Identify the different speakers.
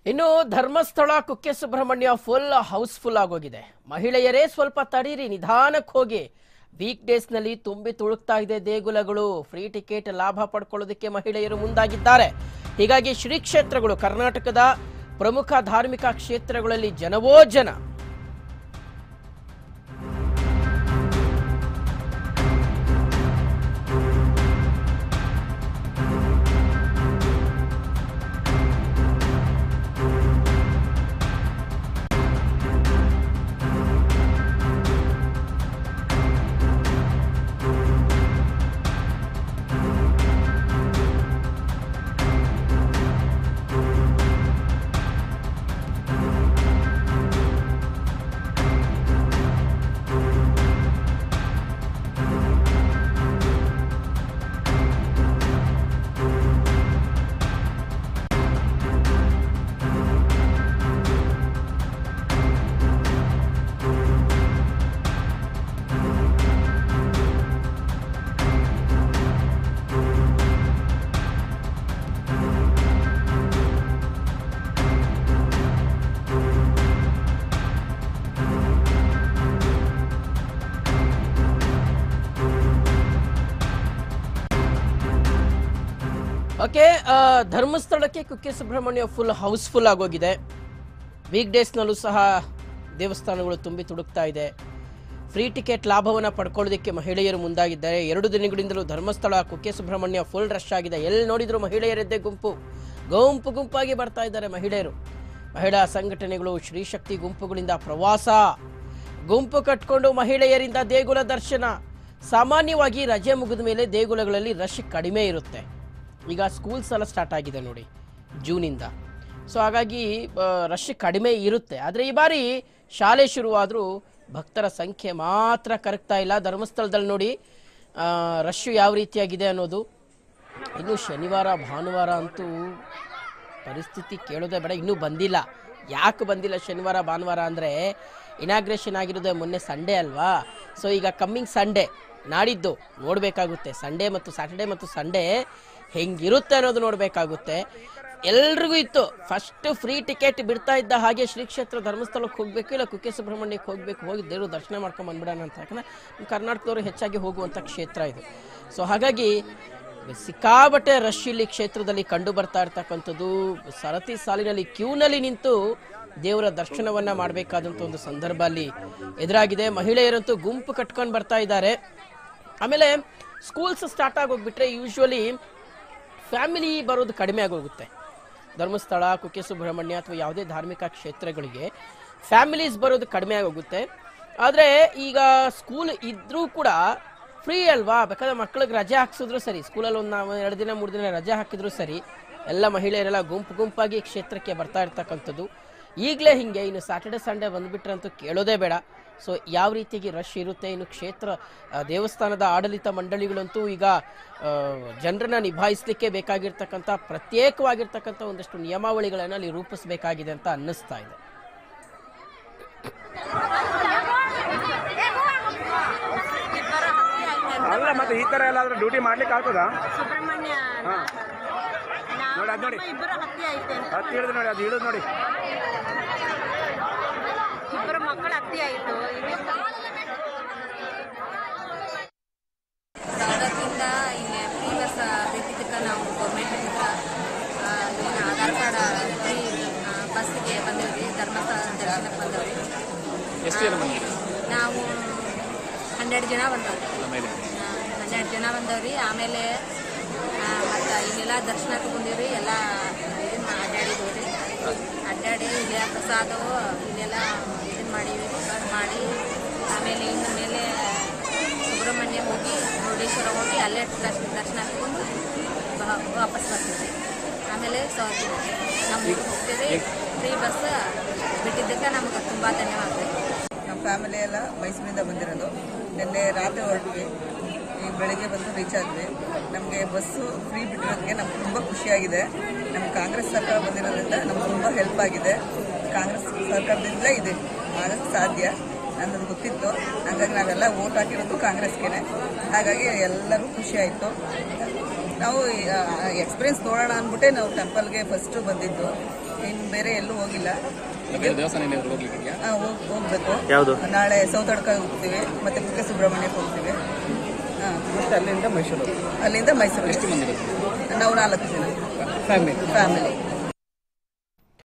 Speaker 1: ಇನ್ನು Dharmasthala Kukke Subrahmanya full house full ಆಗೋಗಿದೆ ಮಹಿಳೆಯರೇ ಸ್ವಲ್ಪ ತಡೀರಿ ನಿಧಾನಕ್ಕೆ ಹೋಗಿ ವೀಕ್ ಡೇಸ್ ನಲ್ಲಿ ತುಂಬಿ ತುಳುಕ್ತಾ ಇದೆ ದೇಗುಲಗಳು ಫ್ರೀ ಟಿಕೆಟ್ ಲಾಭ ಪಡ್ಕೊಳ್ಳೋದಕ್ಕೆ ಮಹಿಳೆಯರು ಮುಂದಾಗಿದ್ದಾರೆ ಹೀಗಾಗಿ ಶ್ರೀ ಕ್ಷೇತ್ರಗಳು ಕರ್ನಾಟಕದ ಪ್ರಮುಖ ಧಾರ್ಮಿಕ ಕ್ಷೇತ್ರಗಳಲ್ಲಿ ಜನವೋ ಜನ ಓಕೆ ಆ, ಧರ್ಮಸ್ಥಳಕ್ಕೆ ಕುಕ್ಕೆ ಸುಬ್ರಹ್ಮಣ್ಯ ಫುಲ್ ಹೌಸ್ಫುಲ್ ಆಗೋಗಿದೆ ವೀಕ್ ಡೇಸ್ನಲ್ಲೂ ಸಹ ದೇವಸ್ಥಾನಗಳು ತುಂಬಿ ತುಡುಕ್ತಾ ಇದೆ ಫ್ರೀ ಟಿಕೆಟ್ ಲಾಭವನ್ನು ಪಡ್ಕೊಳ್ಳೋದಕ್ಕೆ ಮಹಿಳೆಯರು ಮುಂದಾಗಿದ್ದಾರೆ ಎರಡು ದಿನಗಳಿಂದಲೂ ಧರ್ಮಸ್ಥಳ ಕುಕ್ಕೆ ಸುಬ್ರಹ್ಮಣ್ಯ ಫುಲ್ ರಶ್ ಆಗಿದೆ ಎಲ್ಲಿ ನೋಡಿದ್ರು ಮಹಿಳೆಯರದ್ದೇ ಗುಂಪು ಗುಂಪು ಗುಂಪಾಗಿ ಬರ್ತಾ ಇದ್ದಾರೆ ಮಹಿಳೆಯರು ಮಹಿಳಾ ಸಂಘಟನೆಗಳು ಶ್ರೀಶಕ್ತಿ ಗುಂಪುಗಳಿಂದ ಪ್ರವಾಸ ಗುಂಪು ಕಟ್ಕೊಂಡು ಮಹಿಳೆಯರಿಂದ ದೇಗುಲ ದರ್ಶನ ಸಾಮಾನ್ಯವಾಗಿ ರಜೆ ಮುಗಿದ ಮೇಲೆ ದೇಗುಲಗಳಲ್ಲಿ ರಶ್ ಕಡಿಮೆ ಇರುತ್ತೆ ಈಗ ಸ್ಕೂಲ್ಸ್ ಎಲ್ಲ ಸ್ಟಾರ್ಟ್ ಆಗಿದೆ ನೋಡಿ ಜೂನಿಂದ ಸೊ ಹಾಗಾಗಿ ರಶ್ ಕಡಿಮೆ ಇರುತ್ತೆ ಆದರೆ ಈ ಬಾರಿ ಶಾಲೆ ಶುರುವಾದರೂ ಭಕ್ತರ ಸಂಖ್ಯೆ ಮಾತ್ರ ಕರಗ್ತಾ ಇಲ್ಲ ಧರ್ಮಸ್ಥಳದಲ್ಲಿ ನೋಡಿ ರಶ್ ಯಾವ ರೀತಿಯಾಗಿದೆ ಅನ್ನೋದು ಇನ್ನು ಶನಿವಾರ ಭಾನುವಾರ ಅಂತೂ ಪರಿಸ್ಥಿತಿ ಕೇಳೋದೇ ಬೇಡ ಇನ್ನೂ ಬಂದಿಲ್ಲ ಯಾಕೆ ಬಂದಿಲ್ಲ ಶನಿವಾರ ಭಾನುವಾರ ಅಂದರೆ ಇನಾಗ್ರೇಷನ್ ಆಗಿರೋದೇ ಮೊನ್ನೆ ಸಂಡೇ ಅಲ್ವಾ ಸೊ ಈಗ ಕಮ್ಮಿಂಗ್ ಸಂಡೇ ನಾಡಿದ್ದು ನೋಡಬೇಕಾಗುತ್ತೆ ಸಂಡೇ ಮತ್ತು ಸ್ಯಾಟರ್ಡೇ ಮತ್ತು ಸಂಡೇ ಹೆಂಗಿರುತ್ತೆ ಅನ್ನೋದು ನೋಡಬೇಕಾಗುತ್ತೆ ಎಲ್ರಿಗೂ ಇತ್ತು ಫಸ್ಟ್ ಫ್ರೀ ಟಿಕೆಟ್ ಬಿಡ್ತಾ ಇದ್ದ ಹಾಗೆ ಶ್ರೀ ಕ್ಷೇತ್ರ ಧರ್ಮಸ್ಥಳಕ್ಕೆ ಹೋಗಬೇಕು ಇಲ್ಲ ಕುಕ್ಕೆ ಸುಬ್ರಹ್ಮಣ್ಯಕ್ಕೆ ಹೋಗಬೇಕು ಹೋಗಿ ದೇವರು ದರ್ಶನ ಮಾಡ್ಕೊಂಡು ಬಂದ್ಬಿಡೋಣ ಅಂತ ಯಾಕಂದ್ರೆ ನಮ್ಮ ಕರ್ನಾಟಕದವರು ಹೆಚ್ಚಾಗಿ ಹೋಗುವಂಥ ಕ್ಷೇತ್ರ ಇದು ಸೊ ಹಾಗಾಗಿ ಸಿಕ್ಕಾಬಟ್ಟೆ ರಶ್ ಇಲ್ಲಿ ಕ್ಷೇತ್ರದಲ್ಲಿ ಕಂಡು ಬರ್ತಾ ಇರ್ತಕ್ಕಂಥದ್ದು ಸರತಿ ಸಾಲಿನಲ್ಲಿ ಕ್ಯೂನಲ್ಲಿ ನಿಂತು ದೇವರ ದರ್ಶನವನ್ನ ಮಾಡಬೇಕಾದಂಥ ಒಂದು ಸಂದರ್ಭ ಅಲ್ಲಿ ಎದುರಾಗಿದೆ ಮಹಿಳೆಯರಂತೂ ಗುಂಪು ಕಟ್ಕೊಂಡು ಬರ್ತಾ ಇದ್ದಾರೆ ಆಮೇಲೆ ಸ್ಕೂಲ್ಸ್ ಸ್ಟಾರ್ಟ್ ಆಗೋಗ್ಬಿಟ್ರೆ ಯೂಶ್ವಲಿ ಫ್ಯಾಮಿಲಿ ಬರೋದು ಕಡಿಮೆ ಆಗೋಗುತ್ತೆ ಧರ್ಮಸ್ಥಳ ಕುಕ್ಕೆ ಸುಬ್ರಹ್ಮಣ್ಯ ಅಥವಾ ಯಾವುದೇ ಧಾರ್ಮಿಕ ಕ್ಷೇತ್ರಗಳಿಗೆ ಫ್ಯಾಮಿಲೀಸ್ ಬರೋದು ಕಡಿಮೆ ಆಗೋಗುತ್ತೆ ಆದರೆ ಈಗ ಸ್ಕೂಲ್ ಇದ್ರೂ ಕೂಡ ಫ್ರೀ ಅಲ್ವಾ ಬೇಕಾದ್ರೆ ಮಕ್ಕಳಿಗೆ ರಜೆ ಹಾಕ್ಸಿದ್ರು ಸರಿ ಸ್ಕೂಲಲ್ಲಿ ಒಂದು ನಾವು ಎರಡು ದಿನ ಮೂರು ದಿನ ರಜೆ ಹಾಕಿದ್ರು ಸರಿ ಎಲ್ಲ ಮಹಿಳೆಯರೆಲ್ಲ ಗುಂಪು ಗುಂಪಾಗಿ ಕ್ಷೇತ್ರಕ್ಕೆ ಬರ್ತಾ ಇರ್ತಕ್ಕಂಥದ್ದು ಈಗಲೇ ಹಿಂಗೆ ಇನ್ನು ಸ್ಯಾಟರ್ಡೆ ಸಂಡೇ ಬಂದ್ಬಿಟ್ರೆ ಅಂತೂ ಕೇಳೋದೇ ಬೇಡ ಸೊ ಯಾವ ರೀತಿಯಾಗಿ ರಶ್ ಇರುತ್ತೆ ಇನ್ನು ಕ್ಷೇತ್ರ ಆ, ದೇವಸ್ಥಾನದ ಆಡಳಿತ ಮಂಡಳಿಗಳಂತೂ ಈಗ ಜನರನ್ನ ನಿಭಾಯಿಸಲಿಕ್ಕೆ ಬೇಕಾಗಿರ್ತಕ್ಕಂಥ ಪ್ರತ್ಯೇಕವಾಗಿರ್ತಕ್ಕಂಥ ಒಂದಷ್ಟು ನಿಯಮಾವಳಿಗಳನ್ನು ಅಲ್ಲಿ ರೂಪಿಸಬೇಕಾಗಿದೆ ಅಂತ ಅನ್ನಿಸ್ತಾ ಇದೆ
Speaker 2: ಅಲ್ಲ ಮತ್ತೆ ಈ ತರ ಎಲ್ಲಾದ್ರೂ ಡ್ಯೂಟಿ ಮಾಡ್ಲಿಕ್ಕೆ ಆಗ್ತದಾ
Speaker 3: ಸುಬ್ರಹ್ಮಣ್ಯ
Speaker 2: ಹಾ
Speaker 3: ನಾವು
Speaker 2: ನೋಡಿ ಅದ್ ನೋಡಿ.
Speaker 3: ನಮ್ಮ ಇಬ್ಬರ ಹತ್ಯೆ ಐತೆ ಅಂತ
Speaker 2: ಹತ್ತಿ ಹಿಡಿದು ನೋಡಿ ಅದು ಹಿಡಿದು ನೋಡಿ
Speaker 3: ಇಬ್ಬರು ಮಕ್ಕಳ ಹತ್ಯೆ ಆಯಿತು
Speaker 4: ಅದಕ್ಕಿಂತ ಇಲ್ಲಿ ಫ್ರೀ ಬಸ್ ಬಿಟ್ಟಿದ್ದಕ್ಕೆ ನಾವು ಗೌರ್ಮೆಂಟ್ ಏನು ಆಧಾರ್ ಕಾರ್ಡ್ ಫ್ರೀ ಬಸ್ಸಿಗೆ ಬಂದಿವ್ರಿ ಧರ್ಮಸ್ಥಳ ದರ್ಶನಕ್ಕೆ ಬಂದವ್ರಿ
Speaker 2: ಎಷ್ಟು ಜನ ಬಂದಿರಿ
Speaker 4: ನಾವು ಹನ್ನೆರಡು ಜನ ಬಂದವ್ರಿ ಹನ್ನೆರಡು ಜನ ಬಂದವ್ರಿ ಆಮೇಲೆ ಮತ್ತು ಇಲ್ಲೆಲ್ಲ ದರ್ಶನಕ್ಕೆ ಬಂದೀವ್ರಿ ಎಲ್ಲ ಇದನ್ನ ಅಡ್ಡಾಡಿದ್ವಿ ರೀ ಅಡ್ಡಾಡಿ ಇಲ್ಲೇ ಪ್ರಸಾದವು ಇಲ್ಲೆಲ್ಲ ಇದನ್ನ ಮಾಡೀವಿ ಮಾಡಿ ಆಮೇಲೆ ಇನ್ನು ಮೇಲೆ ಸುಬ್ರಹ್ಮಣ್ಯ ಹೋಗಿ ಮುರುಡೇಶ್ವರ ಹೋಗಿ ಅಲ್ಲೇ ದರ್ಶನ ದರ್ಶನ ಹಾಕ್ಕೊಂಡು ಬ- ವಾಪಸ್ ಬರ್ತೀವಿ ಆಮೇಲೆ ಸೌತಿ ನಮ್ಮ ಊರಿಗೆ ಹೋಗ್ತೀವಿ ಫ್ರೀ ಬಸ್ ಬಿಟ್ಟಿದ್ದಕ್ಕೆ ನಮ್ಗೆ ತುಂಬ ಧನ್ಯವಾದ ರೀ
Speaker 5: ನಮ್ಮ ಫ್ಯಾಮಿಲಿ ಎಲ್ಲ ಮೈಸೂರಿಂದ ಬಂದಿರೋದು ನಿನ್ನೆ ರಾತ್ರಿ ಹೊರಟ್ವಿ ಈಗ ಬೆಳಗ್ಗೆ ಬಂದು ರೀಚ್ ಆದ್ವಿ ನಮಗೆ ಬಸ್ಸು ಫ್ರೀ ಬಿಟ್ಟಿರೋದಕ್ಕೆ ನಮ್ಗೆ ತುಂಬ ಖುಷಿಯಾಗಿದೆ ನಮ್ಮ ಕಾಂಗ್ರೆಸ್ ಸರ್ಕಾರ ಬಂದಿರೋದ್ರಿಂದ ನಮ್ಗೆ ತುಂಬ ಹೆಲ್ಪ್ ಆಗಿದೆ ಕಾಂಗ್ರೆಸ್ ಸರ್ಕಾರದಿಂದಲೇ ಇದೆ ಆಗಕ್ಕೆ ಸಾಧ್ಯ ಅನ್ನೋದು ಗೊತ್ತಿತ್ತು ಹಾಗಾಗಿ ನಾವೆಲ್ಲ ವೋಟ್ ಹಾಕಿರೋದು ಕಾಂಗ್ರೆಸ್ಗೆ ಹಾಗಾಗಿ ಎಲ್ಲರೂ ಖುಷಿ ಆಯಿತು ನಾವು ಎಕ್ಸ್ಪೀರಿಯನ್ಸ್ ನೋಡೋಣ ಅಂದ್ಬಿಟ್ಟೆ ನಾವು ಟೆಂಪಲ್ಗೆ ಫಸ್ಟು ಬಂದಿದ್ದು ಇನ್ನು ಬೇರೆ ಎಲ್ಲೂ ಹೋಗಿಲ್ಲ
Speaker 2: ಬೇರೆ ದೇವಸ್ಥಾನ ಏನಾದ್ರು ಹೋಗ್ಲಿಕ್ಕೆ
Speaker 5: ಆ, ಹೋಗ್- ಹೋಗ್ಬೇಕು
Speaker 6: ಯಾವುದು
Speaker 5: ನಾಳೆ ಸೌತಡ್ಕ ಹೋಗ್ತೀವಿ ಮತ್ತೆ ಕುಕ್ಕೆ ಸುಬ್ರಹ್ಮಣ್ಯಕ್ಕೆ ಹೋಗ್ತೀವಿ ಹಾ.
Speaker 2: ಅಲ್ಲಿಂದ ಮೈಸೂರು
Speaker 5: ಅಲ್ಲಿಂದ ಮೈಸೂರು
Speaker 2: ಎಷ್ಟು ಮಂದಿ ಇರುತ್ತೆ
Speaker 5: ನಾವು ನಾಲ್ಕು ಜನ
Speaker 2: ಫ್ಯಾಮಿಲಿ
Speaker 5: ಫ್ಯಾಮಿಲಿ